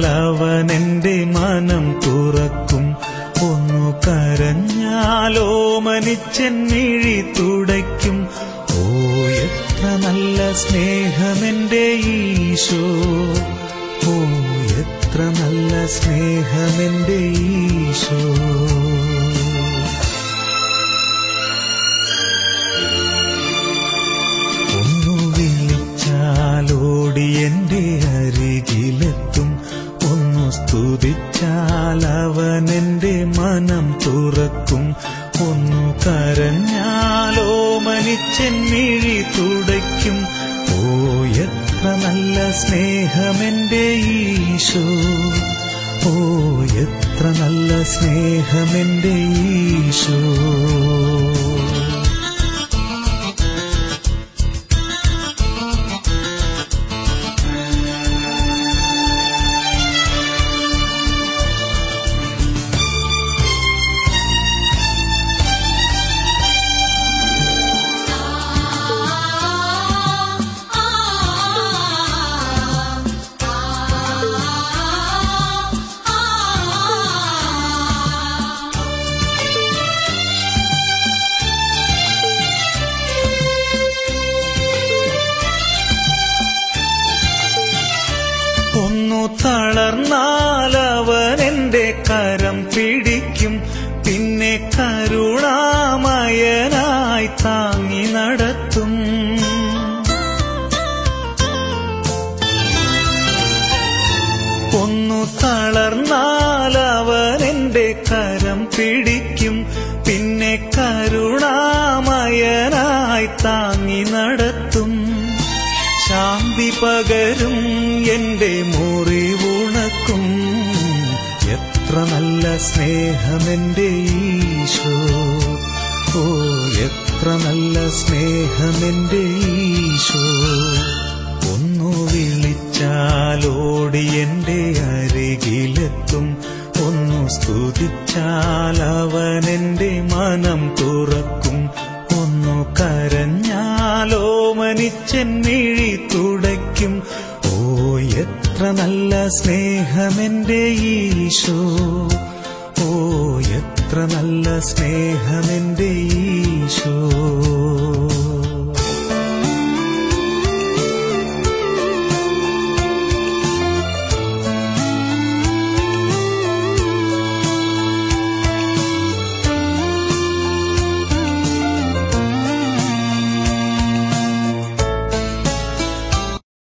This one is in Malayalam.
അവൻ എന്റെ മനം തുറക്കും ഒന്നു കരഞ്ഞാലോ മനിച്ചൻ മിഴി തുടയ്ക്കും ഓ എത്ര നല്ല സ്നേഹമെന്റെ ഈശോ ഓ എത്ര നല്ല സ്നേഹമെന്റെ ഈശോ ഒന്നു വിളിച്ചാലോടി എന്റെ അരികിലെത്തും ഒന്നു സ്തുതിച്ചാൽ അവൻ എന്റെ മനം തുറക്കും ഒന്നു കരഞ്ഞാലോ മനിച്ചൻ മിഴി തുടയ്ക്കും ഓ എത്ര നല്ല സ്നേഹമെന്റെ ഈശോ ഓ എത്ര നല്ല സ്നേഹമെന്റെ ഈശോ ഒന്നു തളർന്നാൽ അവൻ എന്റെ കരം പിടിക്കും പിന്നെ കരുണാമയനായി താങ്ങി നടത്തും ഒന്നു തളർന്നാൽ അവൻ എന്റെ കരം പിടിക്കും പിന്നെ കരുണാമയനായി താങ്ങി നടത്തും ശാന്തി പകരും എന്റെ മുറിവുണക്കും എത്ര നല്ല സ്നേഹമെന്റെ ഈശോ ഓ എത്ര നല്ല സ്നേഹമെന്റെ ഈശോ ഒന്നു വിളിച്ചാലോടി എന്റെ അരികിലെത്തും ഒന്നു സ്തുതിച്ചാൽ അവൻ എന്റെ മനം തുറക്കും ഒന്നു കരഞ്ഞാലോ മനിച്ചൻ മിഴി തുടയ്ക്കും ഓ എത്ര നല്ല സ്നേഹമെന്റെ ഈശോ ഓ എത്ര നല്ല സ്നേഹമെന്റെ ഈശോ